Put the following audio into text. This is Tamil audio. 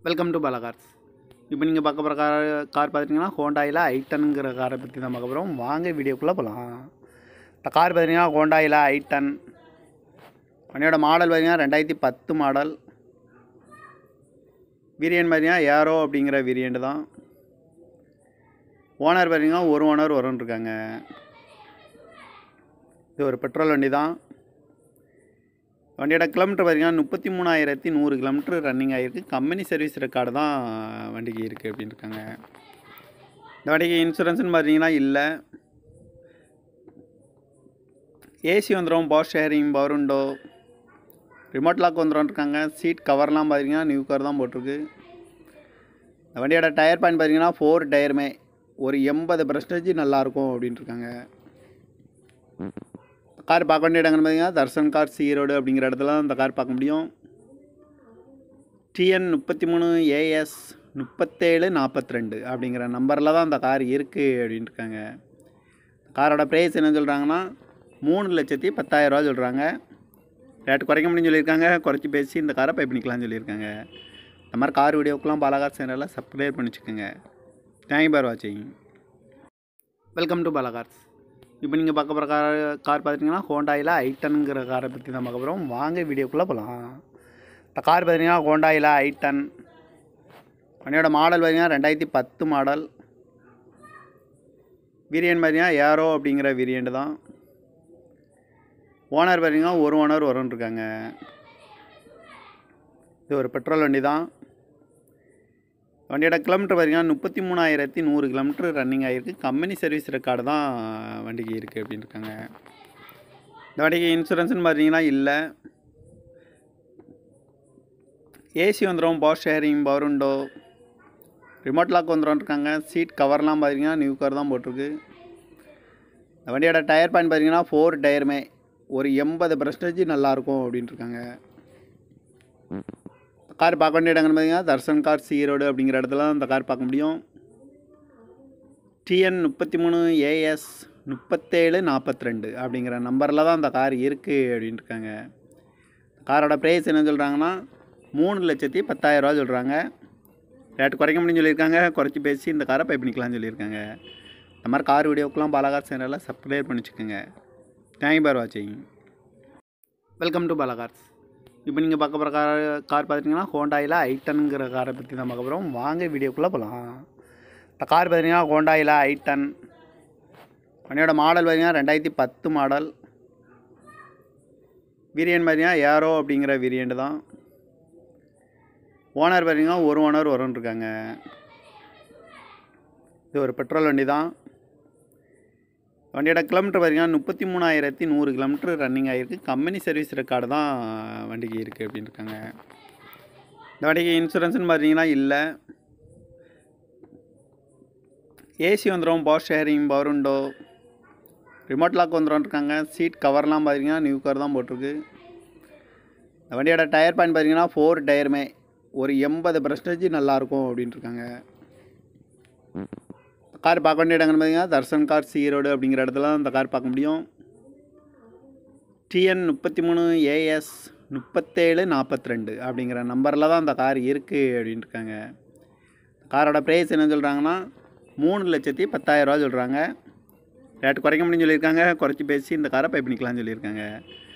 வெல்கம் டு பாலா கார்ஸ் இப்போ நீங்கள் பார்க்க போகிற கார் கார் பார்த்தீங்கன்னா ஹோண்டாயில் ஐட்டனுங்கிற காரை பற்றி தான் பார்க்க போகிறோம் வாங்க வீடியோக்குள்ளே போகலாம் இந்த கார் பார்த்தீங்கன்னா ஹோண்டாயில் ஐட்டன் வண்டியோட மாடல் பார்த்தீங்கன்னா ரெண்டாயிரத்தி பத்து மாடல் வேரியன்ட் பார்த்தீங்கன்னா ஏரோ அப்படிங்கிற வேரியண்ட் தான் ஓனர் பார்த்தீங்கன்னா ஒரு ஓனர் வரும்னு இருக்காங்க இது ஒரு பெட்ரோல் வண்டி தான் வண்டியோட கிலோமீட்டர் பார்த்தீங்கன்னா முப்பத்தி மூணாயிரத்தி நூறு கிலோமீட்டர் ரன்னிங் ஆகிருக்கு கம்பெனி சர்வீஸ் ரெக்கார்டு தான் வண்டிக்கு இருக்குது அப்படின்னு இருக்காங்க இந்த வண்டிக்கு இன்சூரன்ஸ்னு பார்த்தீங்கன்னா இல்லை ஏசி வந்துடும் power steering power window remote lock வந்துடும் இருக்காங்க சீட் கவர்லாம் பார்த்தீங்கன்னா நியூ கவர் தான் போட்டிருக்கு இந்த வண்டியோட டயர் பாயிண்ட் பார்த்தீங்கன்னா ஃபோர் டயருமே ஒரு எண்பது பர்சன்டேஜ் நல்லாயிருக்கும் அப்படின்ட்டு இருக்காங்க கார் பார்க்க வேண்டிய இடங்கள்னு பார்த்தீங்கன்னா தர்சன் கார் ஈரோடு அப்படிங்கிற இடத்துல தான் இந்த கார் பார்க்க முடியும் டிஎன் முப்பத்தி மூணு ஏஎஸ் முப்பத்தேழு நாற்பத்தி ரெண்டு அப்படிங்கிற நம்பரில் தான் இந்த கார் இருக்குது அப்படின்ட்டு இருக்காங்க காரோட ப்ரைஸ் என்ன சொல்கிறாங்கன்னா மூணு லட்சத்தி பத்தாயிரரூவா சொல்கிறாங்க ரேட்டு குறைக்க முடியும்னு சொல்லியிருக்காங்க குறைச்சி பேசி இந்த காரை பை பண்ணிக்கலாம்னு சொல்லியிருக்காங்க இந்த மாதிரி கார் வீடியோக்கெலாம் பாலாகார் சேனலில் சப்ஸ்கிரைப் பண்ணி வச்சுக்கோங்க தேங்க்யூ பார் வாட்சிங் வெல்கம் டு பாலாகார்ஸ் இப்போ நீங்கள் பார்க்க போகிற கார் கார் பார்த்தீங்கன்னா ஹோண்டாயில் ஐட்டனுங்கிற காரை பற்றி தான் பார்க்க போகிறோம் வாங்க வீடியோக்குள்ளே போகலாம் இந்த கார் பார்த்தீங்கன்னா ஹோண்டாயில் ஐட்டன் வண்டியோட மாடல் பார்த்தீங்கன்னா ரெண்டாயிரத்தி பத்து மாடல் வேரியன்ட் பார்த்தீங்கன்னா ஏரோ அப்படிங்கிற வேரியண்ட் தான் ஓனர் பார்த்தீங்கன்னா ஒரு ஓனர் வரும்னு இருக்காங்க இது ஒரு பெட்ரோல் வண்டி தான் வண்டியோட கிலோமீட்டர் பார்த்தீங்கன்னா முப்பத்தி மூணாயிரத்தி நூறு கிலோமீட்டர் ரன்னிங் ஆகிருக்கு கம்பெனி சர்வீஸ் ரெக்கார்டு தான் வண்டிக்கு இருக்குது அப்படின்னு இருக்காங்க இந்த வண்டிக்கு இன்சூரன்ஸ்னு பார்த்தீங்கன்னா இல்லை ஏசி வந்துடும் power steering power window remote lock வந்துடும் இருக்காங்க சீட் கவர்லாம் பார்த்தீங்கன்னா நியூ கவர் தான் போட்டிருக்கு இந்த வண்டியோட டயர் பாயிண்ட் பார்த்தீங்கன்னா ஃபோர் டயருமே ஒரு எண்பது பர்சன்டேஜ் நல்லாயிருக்கும் அப்படின்ட்டு இருக்காங்க கார் பார்க்க வேண்டிய இடங்கள்னு பார்த்தீங்கன்னா தர்சன் கார் ஈரோடு அப்படிங்கிற இடத்துல தான் இந்த கார் பார்க்க முடியும் டிஎன் முப்பத்தி மூணு ஏஎஸ் முப்பத்தேழு நாற்பத்தி ரெண்டு அப்படிங்கிற நம்பரில் தான் இந்த கார் இருக்குது அப்படின்ட்டு இருக்காங்க காரோட ப்ரைஸ் என்ன சொல்கிறாங்கன்னா மூணு லட்சத்தி பத்தாயிரரூவா சொல்கிறாங்க ரேட்டு குறைக்க முடியும்னு சொல்லியிருக்காங்க குறைச்சி பேசி இந்த காரை பை பண்ணிக்கலாம்னு சொல்லியிருக்காங்க இந்த மாதிரி கார் வீடியோக்கெலாம் பாலாகார் சேனலில் சப்ஸ்கிரைப் பண்ணி வச்சுக்கோங்க தேங்க்யூ பார் வாட்சிங் வெல்கம் டு பாலாகார்ஸ் இப்போ நீங்கள் பார்க்க போகிற கார் கார் பார்த்தீங்கன்னா ஹோண்டாயில் ஐட்டனுங்கிற காரை பற்றி தான் பார்க்க போகிறோம் வாங்க வீடியோக்குள்ளே போகலாம் இந்த கார் பார்த்தீங்கன்னா ஹோண்டாயில் ஐட்டன் வண்டியோட மாடல் பார்த்தீங்கன்னா ரெண்டாயிரத்தி பத்து மாடல் வேரியன்ட் பார்த்தீங்கன்னா ஏரோ அப்படிங்கிற வேரியண்ட் தான் ஓனர் பார்த்தீங்கன்னா ஒரு ஓனர் வரும்னு இருக்காங்க இது ஒரு பெட்ரோல் வண்டி தான் வண்டியோட கிலோமீட்டர் பார்த்தீங்கன்னா முப்பத்தி மூணாயிரத்தி நூறு கிலோமீட்டர் ரன்னிங் ஆகிருக்கு கம்பெனி சர்வீஸ் ரெக்கார்டு தான் வண்டிக்கு இருக்குது அப்படின்னு இருக்காங்க இந்த வண்டிக்கு இன்சூரன்ஸ்னு பார்த்தீங்கன்னா இல்லை ஏசி வந்துடும் power steering power window remote lock வந்துடும் இருக்காங்க சீட் கவர்லாம் பார்த்தீங்கன்னா நியூ கவர் தான் போட்டிருக்கு இந்த வண்டியோட டயர் பாயிண்ட் பார்த்தீங்கன்னா ஃபோர் டயருமே ஒரு எண்பது பர்சன்டேஜ் நல்லாயிருக்கும் அப்படின்ட்டு இருக்காங்க கார் பார்க்க வேண்டிய இடங்கள்னு பார்த்தீங்கன்னா தர்சன் கார் ஈரோடு அப்படிங்கிற இடத்துல தான் இந்த கார் பார்க்க முடியும் டிஎன் முப்பத்தி மூணு ஏஎஸ் முப்பத்தேழு நாற்பத்தி ரெண்டு அப்படிங்கிற நம்பரில் தான் இந்த கார் இருக்குது அப்படின்ட்டு இருக்காங்க காரோட ப்ரைஸ் என்ன சொல்கிறாங்கன்னா மூணு லட்சத்தி பத்தாயிரரூவா சொல்கிறாங்க ரேட்டு குறைக்க முடியும்னு சொல்லியிருக்காங்க குறைச்சி பேசி இந்த காரை பை பண்ணிக்கலாம்னு சொல்லியிருக்காங்க